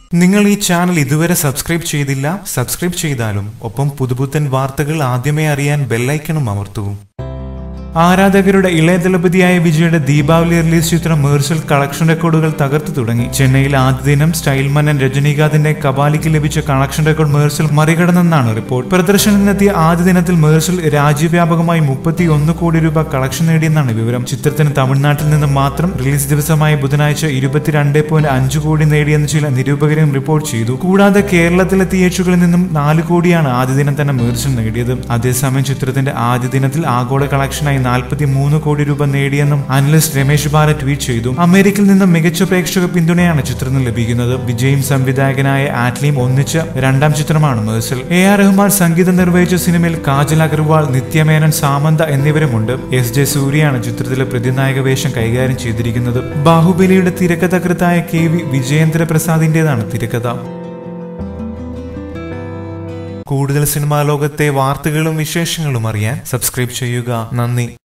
നിങ്ങൾ ഈ ചാനൽ ഇതുവരെ സബ്സ്ക്രൈബ് ചെയ്തില്ല സബ്സ്ക്രൈബ് ചെയ്താലും ഒപ്പം പുതുപുത്തൻ വാർത്തകൾ ആദ്യമേ അറിയാൻ ബെല്ലൈക്കണും അമർത്തൂ ആരാധകരുടെ ഇളയ ദളപതിയായ വിജയുടെ ദീപാവലി റിലീസ് ചിത്രം മേഴ്സൽ കളക്ഷൻ റെക്കോർഡുകൾ തകർത്തു തുടങ്ങി ചെന്നൈയിൽ ആദ്യ ദിനം സ്റ്റൈൽ മന്നൻ രജനീകാന്തിന്റെ കബാലിക്ക് ലഭിച്ച കളക്ഷൻ റെക്കോർഡ് മേഴ്സൽ മറികടന്നെന്നാണ് റിപ്പോർട്ട് പ്രദർശനത്തിനെത്തിയ ആദ്യ ദിനത്തിൽ മേഴ്സൽ രാജ്യവ്യാപകമായി മുപ്പത്തി ഒന്ന് കോടി രൂപ കളക്ഷൻ നേടിയെന്നാണ് വിവരം ചിത്രത്തിന് തമിഴ്നാട്ടിൽ നിന്ന് മാത്രം റിലീസ് ദിവസമായ ബുധനാഴ്ച ഇരുപത്തിരണ്ട് പോയിന്റ് അഞ്ച് കോടി നേടിയെന്ന് ചില നിരൂപകരും റിപ്പോർട്ട് ചെയ്തു കൂടാതെ കേരളത്തിലെ തിയേറ്ററുകളിൽ നിന്നും നാല് കോടിയാണ് ആദ്യ ദിനം തന്നെ മേഴ്സൽ നേടിയത് അതേസമയം ചിത്രത്തിന്റെ ആദ്യ ദിനത്തിൽ ആഗോള കളക്ഷനായി നാൽപ്പത്തി മൂന്ന് കോടി രൂപ നേടിയെന്നും അനലിസ്റ്റ് രമേശ് ബാല ട്വീറ്റ് ചെയ്തു അമേരിക്കയിൽ നിന്ന് മികച്ച പ്രേക്ഷക പിന്തുണയാണ് ചിത്രത്തിന് ലഭിക്കുന്നത് വിജയും സംവിധായകനായ ആറ്റ്ലിയും ഒന്നിച്ച രണ്ടാം ചിത്രമാണ് മേഴ്സൽ എ ആർ റഹ്മാൻ സംഗീതം നിർവഹിച്ച സിനിമയിൽ കാജൽ അഗർവാൾ നിത്യമേനൻ സാമന്ത എന്നിവരുമുണ്ട് എസ് ജെ സൂര്യയാണ് ചിത്രത്തിലെ പ്രതിനായക വേഷം കൈകാര്യം ചെയ്തിരിക്കുന്നത് ബാഹുബലിയുടെ തിരക്കഥകൃത്തായ കെ വി വിജയേന്ദ്ര പ്രസാദിന്റേതാണ് തിരക്കഥ കൂടുതൽ സിനിമാ ലോകത്തെ വാർത്തകളും വിശേഷങ്ങളും അറിയാൻ സബ്സ്ക്രൈബ് ചെയ്യുക നന്ദി